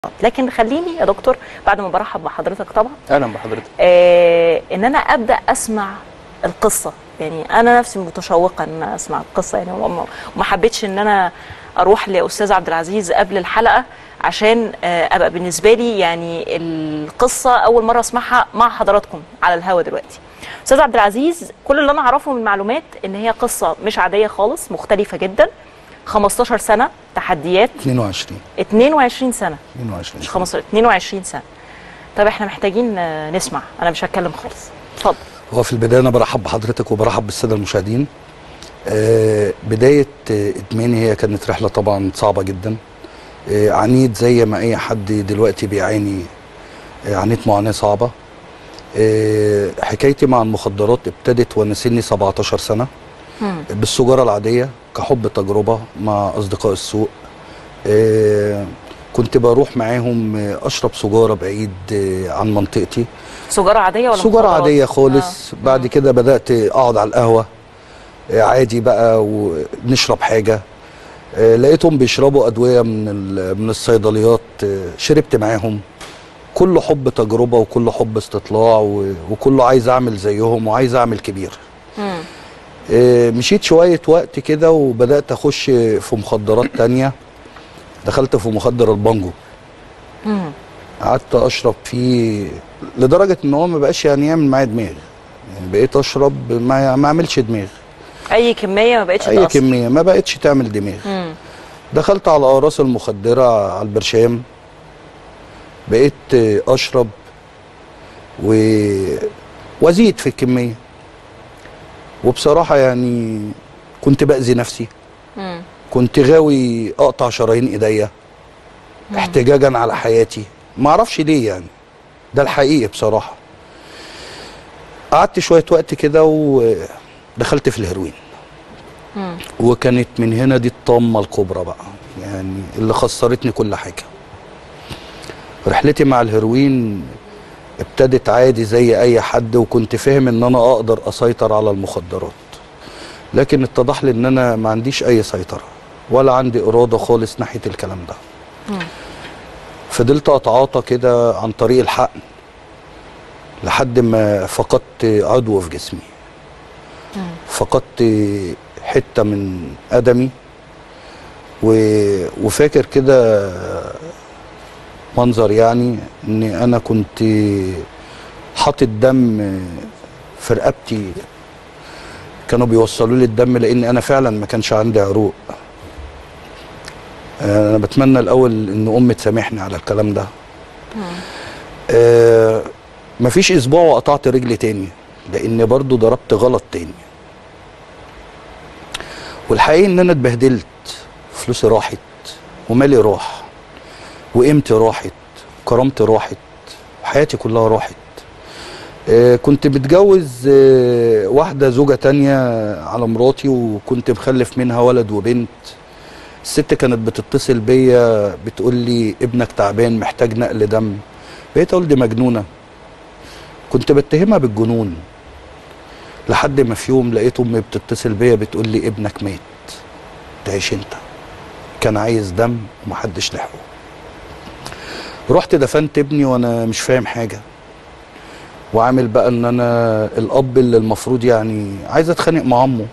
لكن خليني يا دكتور بعد ما برحب بحضرتك طبعا اهلا بحضرتك آه ان انا ابدا اسمع القصه يعني انا نفسي متشوقه ان أنا اسمع القصه يعني وما وما حبيتش ان انا اروح لاستاذ عبد العزيز قبل الحلقه عشان آه ابقى بالنسبه لي يعني القصه اول مره اسمعها مع حضراتكم على الهوا دلوقتي استاذ عبد العزيز كل اللي انا اعرفه من المعلومات ان هي قصه مش عاديه خالص مختلفه جدا 15 سنه تحديات 22 22 سنه 22 مش 15 22 سنه طب احنا محتاجين آه، نسمع انا مش هتكلم خالص اتفضل هو في البدايه انا برحب بحضرتك وبرحب بالساده المشاهدين آه بدايه آه ادماني هي كانت رحله طبعا صعبه جدا آه عنيد زي ما اي حد دلوقتي بيعاني آه عانيت معاناه صعبه آه حكايتي مع المخدرات ابتدت وانا سني 17 سنه مم. بالسجاره العاديه كحب تجربه مع اصدقاء السوق آه كنت بروح معاهم آه، اشرب سجاره بعيد آه، عن منطقتي سجاره عاديه ولا سجارة مخدرات؟ عادية خالص آه. بعد كده بدأت أقعد على القهوة آه، عادي بقى ونشرب حاجة آه، لقيتهم بيشربوا أدوية من ال- من الصيدليات آه، شربت معاهم كله حب تجربة وكله حب استطلاع و- وكله عايز أعمل زيهم وعايز أعمل كبير مم. آه، مشيت شوية وقت كده وبدأت أخش في مخدرات تانية دخلت في مخدر البانجو مم. قعدت اشرب فيه لدرجه ان هو ما بقاش يعني يعمل معايا دماغ يعني بقيت اشرب ما ما اعملش دماغ اي كميه ما بقتش اي تأثر. كميه ما بقتش تعمل دماغ مم. دخلت على اقراص المخدره على البرشام بقيت آه، اشرب و وازيد في الكميه وبصراحه يعني كنت باذي نفسي مم. كنت غاوي اقطع شرايين ايديا احتجاجا على حياتي ما اعرفش ليه يعني ده الحقيقي بصراحه قعدت شويه وقت كده ودخلت في الهيروين مم. وكانت من هنا دي الطامه الكبرى بقى يعني اللي خسرتني كل حاجه رحلتي مع الهيروين ابتدت عادي زي اي حد وكنت فاهم ان انا اقدر اسيطر على المخدرات لكن اتضح لي ان انا ما عنديش اي سيطره ولا عندي اراده خالص ناحيه الكلام ده مم. فضلت اتعاطى كده عن طريق الحقن لحد ما فقدت عضو في جسمي مم. فقدت حته من قدمي و... وفاكر كده منظر يعني ان انا كنت حاطط دم في رقبتي كانوا بيوصلوا لي الدم لان انا فعلا ما كانش عندي عروق انا بتمنى الاول ان امي تسامحني على الكلام ده مم. آه مفيش اسبوع وقطعت رجلي تاني لان برضو ضربت غلط تاني والحقيقه ان انا اتبهدلت فلوسي راحت ومالي راح وقيمتي راحت كرامتي راحت وحياتي كلها راحت آه كنت متجوز آه واحده زوجه تانية على مراتي وكنت مخلف منها ولد وبنت الست كانت بتتصل بيا بتقول لي ابنك تعبان محتاج نقل دم بقيت اقول دي مجنونه كنت بتهمها بالجنون لحد ما في يوم لقيت امي بتتصل بيا بتقول لي ابنك مات تعيش انت كان عايز دم ومحدش لحقه رحت دفنت ابني وانا مش فاهم حاجه وعامل بقى ان انا الاب اللي المفروض يعني عايز اتخانق مع امه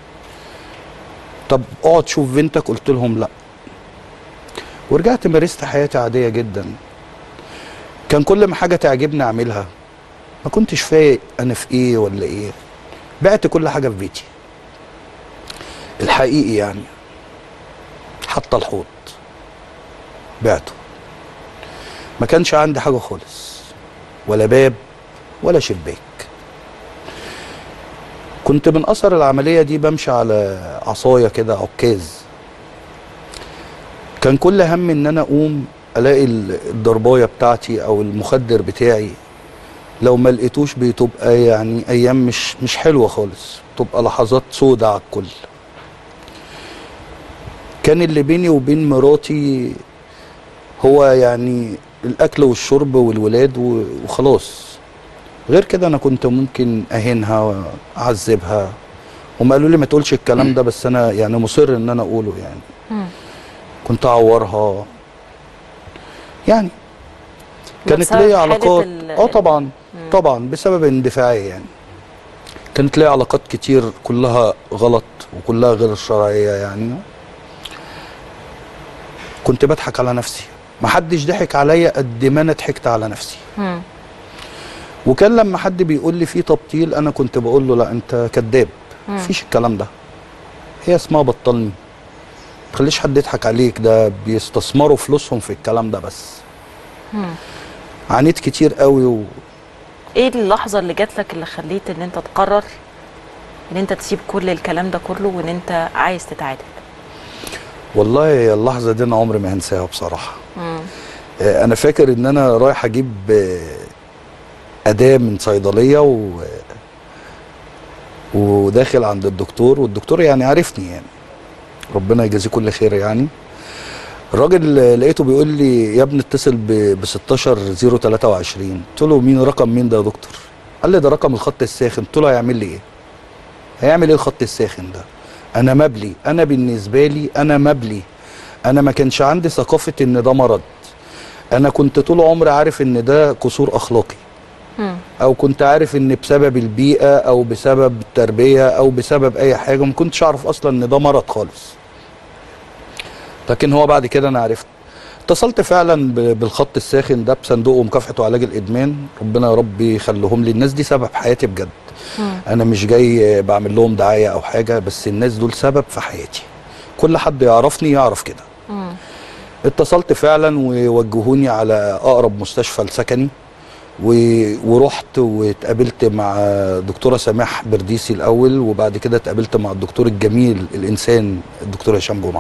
طب اقعد شوف بنتك قلت لهم لا ورجعت مارست حياتي عاديه جدا كان كل ما حاجه تعجبني اعملها ما كنتش فايق انا في ايه ولا ايه بعت كل حاجه في بيتي الحقيقي يعني حتى الحوض بعته ما كانش عندي حاجه خالص ولا باب ولا شباك كنت من اثر العمليه دي بمشي على عصايه كده عكاز كان كل هم ان انا اقوم الاقي ال- الضربايه بتاعتي او المخدر بتاعي لو ما لقيتوش بتبقى يعني ايام مش مش حلوه خالص تبقى لحظات سودة على الكل كان اللي بيني وبين مراتي هو يعني الاكل والشرب والولاد و- وخلاص غير كده انا كنت ممكن اهينها واعذبها هم قالوا لي ما تقولش الكلام ده بس انا يعني مصر ان انا اقوله يعني مم. كنت اعورها يعني كانت بسبب ليا حالة علاقات ال- اه طبعا طبعا بسبب اندفاعيه يعني كانت ليا علاقات كتير كلها غلط وكلها غير شرعيه يعني كنت بضحك على نفسي محدش ضحك عليا قد ما انا ضحكت على نفسي مم. وكان لما حد بيقول لي في تبطيل انا كنت بقول له لا انت كذاب مم. مفيش الكلام ده هي اسمها بطلني ما تخليش حد يضحك عليك ده بيستثمروا فلوسهم في الكلام ده بس مم. عانيت كتير قوي و... ايه اللحظه اللي جات لك اللي خليت ان انت تقرر ان انت تسيب كل الكلام ده كله وان انت عايز تتعادل والله اللحظه دي انا عمري ما هنساها بصراحه مم. آه، انا فاكر ان انا رايح اجيب آه، اداه من صيدليه و... وداخل عند الدكتور والدكتور يعني عارفني يعني ربنا يجازيه كل خير يعني الراجل آه، لقيته بيقول لي يا ابني اتصل ب 16 023 قلت له مين رقم مين ده يا دكتور قال لي ده رقم الخط الساخن قلت له هيعمل لي ايه هيعمل ايه الخط الساخن ده انا مبلي انا بالنسبه لي انا مبلي انا ما كانش عندي ثقافه ان ده مرض انا كنت طول عمري عارف ان ده قصور اخلاقي مم. او كنت عارف ان بسبب البيئه او بسبب التربيه او بسبب اي حاجه ما كنتش اعرف اصلا ان ده مرض خالص لكن هو بعد كده انا عرفت اتصلت فعلا ب- بالخط الساخن ده بصندوق مكافحه وعلاج الادمان ربنا يا رب يخليهم لي الناس دي سبب حياتي بجد مم. انا مش جاي بعمل لهم دعايه او حاجه بس الناس دول سبب في حياتي كل حد يعرفني يعرف كده مم. اتصلت فعلا ووجهوني على اقرب مستشفى لسكني و- ورحت واتقابلت مع دكتوره سماح برديسي الاول وبعد كده اتقابلت مع الدكتور الجميل الانسان الدكتور هشام جمعه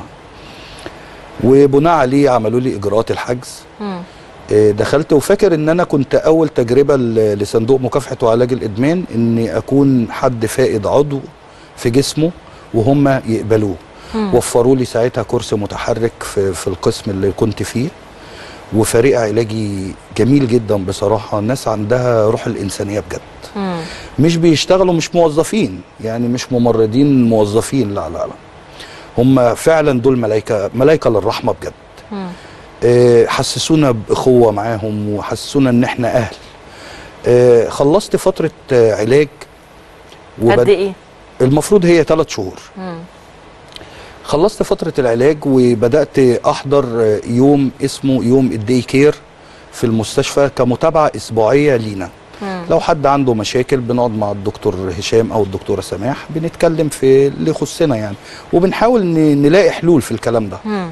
وبناء عليه عملوا لي اجراءات الحجز مم. آه، دخلت وفاكر ان انا كنت اول تجربه ل- لصندوق مكافحه وعلاج الادمان اني اكون حد فائد عضو في جسمه وهم يقبلوه مم. وفروا لي ساعتها كرسي متحرك في, في القسم اللي كنت فيه وفريق علاجي جميل جدا بصراحه الناس عندها روح الانسانيه بجد مم. مش بيشتغلوا مش موظفين يعني مش ممرضين موظفين لا لا لا هم فعلا دول ملائكه ملائكه للرحمه بجد مم. آه، حسسونا باخوه معاهم وحسسونا ان احنا اهل آه، خلصت فتره آه، علاج قد ايه المفروض هي ثلاث شهور مم. خلصت فتره العلاج وبدات احضر آه، يوم اسمه يوم الدي كير في المستشفى كمتابعه اسبوعيه لينا مم. لو حد عنده مشاكل بنقعد مع الدكتور هشام او الدكتوره سماح بنتكلم في اللي يخصنا يعني وبنحاول ن- نلاقي حلول في الكلام ده مم.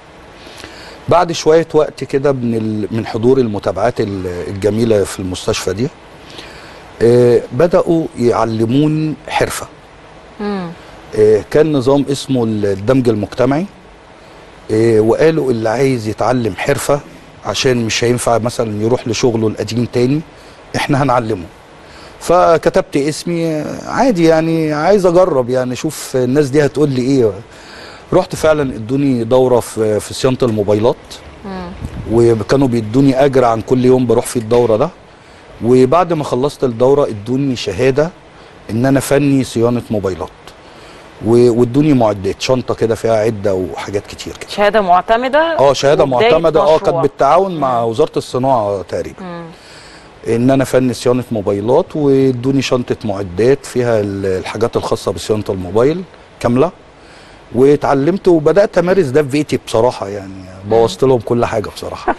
بعد شويه وقت كده من ال- من حضور المتابعات ال- الجميله في المستشفى دي آه، بداوا يعلموني حرفه مم. آه، كان نظام اسمه الدمج المجتمعي آه، وقالوا اللي عايز يتعلم حرفه عشان مش هينفع مثلا يروح لشغله القديم تاني احنا هنعلمه فكتبت اسمي آه، عادي يعني عايز اجرب يعني اشوف الناس دي هتقول لي ايه رحت فعلا ادوني دوره في في صيانه الموبايلات مم. وكانوا بيدوني اجر عن كل يوم بروح فيه الدوره ده وبعد ما خلصت الدوره ادوني شهاده ان انا فني صيانه موبايلات و- وادوني معدات شنطه كده فيها عده وحاجات كتير كده شهاده معتمده اه شهاده وبداية معتمده اه كانت مشروع. بالتعاون مع وزاره الصناعه تقريبا مم. ان انا فني صيانه موبايلات وادوني شنطه معدات فيها ال- الحاجات الخاصه بصيانه الموبايل كامله واتعلمت وبدات امارس ده في بيتي بصراحه يعني بوظت لهم كل حاجه بصراحه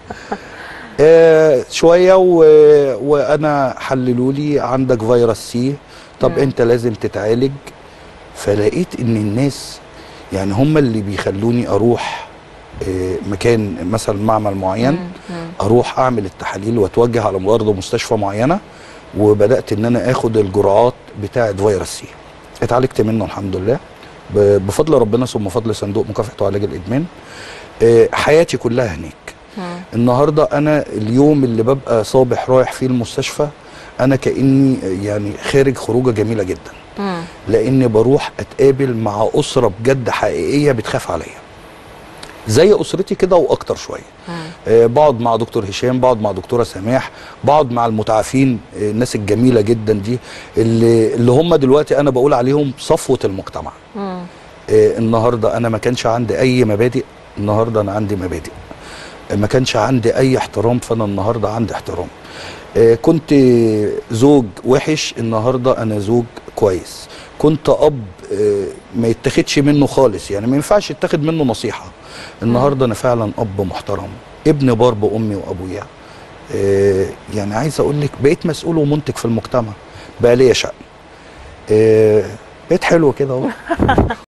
آه شويه و... وانا حللوا لي عندك فيروس سي طب مم. انت لازم تتعالج فلقيت ان الناس يعني هم اللي بيخلوني اروح آه مكان مثلا معمل معين مم. مم. اروح اعمل التحاليل واتوجه على برضه مستشفى معينه وبدات ان انا اخد الجرعات بتاعه فيروس سي اتعالجت منه الحمد لله ب- بفضل ربنا ثم فضل صندوق مكافحه وعلاج الادمان آه، حياتي كلها هناك مم. النهارده انا اليوم اللي ببقى صابح رايح فيه المستشفى انا كاني يعني خارج خروجه جميله جدا مم. لاني بروح اتقابل مع اسره بجد حقيقيه بتخاف عليا زي اسرتي كده واكتر شويه مم. آه، بقعد مع دكتور هشام بقعد مع دكتوره سماح بقعد مع المتعافين آه، الناس الجميله جدا دي اللي اللي هم دلوقتي انا بقول عليهم صفوه المجتمع مم. آه، النهارده انا ما كانش عندي اي مبادئ النهارده انا عندي مبادئ ما كانش عندي اي احترام فانا النهارده عندي احترام آه، كنت زوج وحش النهارده انا زوج كويس كنت اب آه، ما يتاخدش منه خالص يعني ما ينفعش يتاخد منه نصيحه النهارده انا فعلا اب محترم ابن بار بامي وابويا آه، يعني عايز اقول لك بقيت مسؤول ومنتج في المجتمع بقى ليا شأن آه، بقيت حلو كده اهو